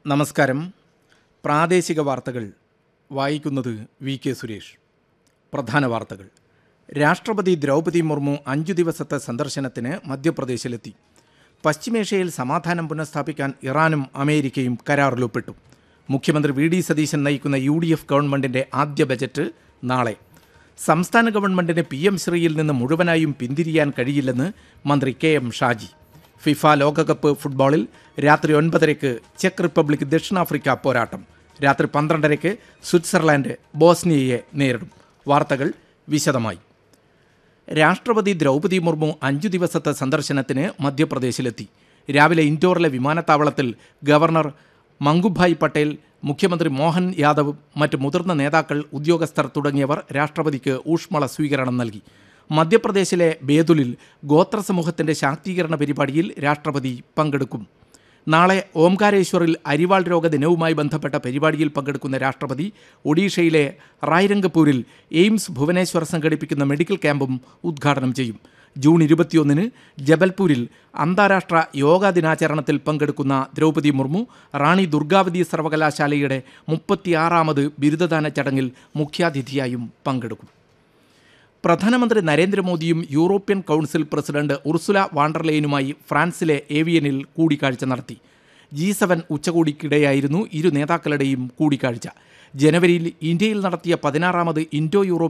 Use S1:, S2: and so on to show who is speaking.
S1: നമസ്കാരം പ്രാദേശിക വാർത്തകൾ വായിക്കുന്നത് വി കെ സുരേഷ് പ്രധാന വാർത്തകൾ രാഷ്ട്രപതി ദ്രൗപദി മുർമു അഞ്ചു ദിവസത്തെ സന്ദർശനത്തിന് മധ്യപ്രദേശിലെത്തി പശ്ചിമേഷ്യയിൽ സമാധാനം പുനഃസ്ഥാപിക്കാൻ ഇറാനും അമേരിക്കയും കരാറിലൊപ്പിട്ടു മുഖ്യമന്ത്രി വി ഡി സതീശൻ നയിക്കുന്ന യു ഡി എഫ് ഗവൺമെന്റിന്റെ ആദ്യ ബജറ്റ് നാളെ സംസ്ഥാന ഗവൺമെന്റിന് പി എം ശ്രീയിൽ നിന്ന് മുഴുവനായും പിന്തിരിയാൻ കഴിയില്ലെന്ന് മന്ത്രി കെ എം ഷാജി ഫിഫ ലോകകപ്പ് ഫുട്ബോളിൽ രാത്രി ഒൻപതരയ്ക്ക് ചെക്ക് റിപ്പബ്ലിക് ദക്ഷിണാഫ്രിക്ക പോരാട്ടം രാത്രി പന്ത്രണ്ടരയ്ക്ക് സ്വിറ്റ്സർലാൻഡ് ബോസ്നിയയെ നേരിടും വാർത്തകൾ വിശദമായി രാഷ്ട്രപതി ദ്രൗപദി മുർമു അഞ്ചു ദിവസത്തെ സന്ദർശനത്തിന് മധ്യപ്രദേശിലെത്തി രാവിലെ ഇൻഡോറിലെ വിമാനത്താവളത്തിൽ ഗവർണർ മംഗുഭായ് പട്ടേൽ മുഖ്യമന്ത്രി മോഹൻ യാദവ് മറ്റ് മുതിർന്ന നേതാക്കൾ ഉദ്യോഗസ്ഥർ തുടങ്ങിയവർ രാഷ്ട്രപതിക്ക് ഊഷ്മള സ്വീകരണം നൽകി മധ്യപ്രദേശിലെ ബേതുലിൽ ഗോത്ര സമൂഹത്തിന്റെ ശാക്തീകരണ പരിപാടിയിൽ രാഷ്ട്രപതി പങ്കെടുക്കും നാളെ ഓംകാരേശ്വറിൽ അരിവാൾ രോഗ ദിനവുമായി ബന്ധപ്പെട്ട പരിപാടിയിൽ പങ്കെടുക്കുന്ന രാഷ്ട്രപതി ഒഡീഷയിലെ റായ്രംഗപൂരിൽ എയിംസ് ഭുവനേശ്വർ സംഘടിപ്പിക്കുന്ന മെഡിക്കൽ ക്യാമ്പും ഉദ്ഘാടനം ചെയ്യും ജൂൺ ഇരുപത്തിയൊന്നിന് ജബൽപൂരിൽ അന്താരാഷ്ട്ര യോഗാ ദിനാചരണത്തിൽ പങ്കെടുക്കുന്ന ദ്രൗപദി മുർമു റാണി ദുർഗാവതി സർവകലാശാലയുടെ മുപ്പത്തിയാറാമത് ബിരുദദാന ചടങ്ങിൽ മുഖ്യാതിഥിയായും പങ്കെടുക്കും പ്രധാനമന്ത്രി നരേന്ദ്രമോദിയും യൂറോപ്യൻ കൗൺസിൽ പ്രസിഡന്റ് ഉർസുല വാണ്ടർലെയിനുമായി ഫ്രാൻസിലെ ഏവിയനിൽ കൂടിക്കാഴ്ച നടത്തി ജി സെവൻ ഉച്ചകോടിക്കിടെയായിരുന്നു ഇരു നേതാക്കളുടെയും കൂടിക്കാഴ്ച ജനുവരിയിൽ ഇന്ത്യയിൽ നടത്തിയ പതിനാറാമത് ഇൻഡോ യൂറോപ്യൻ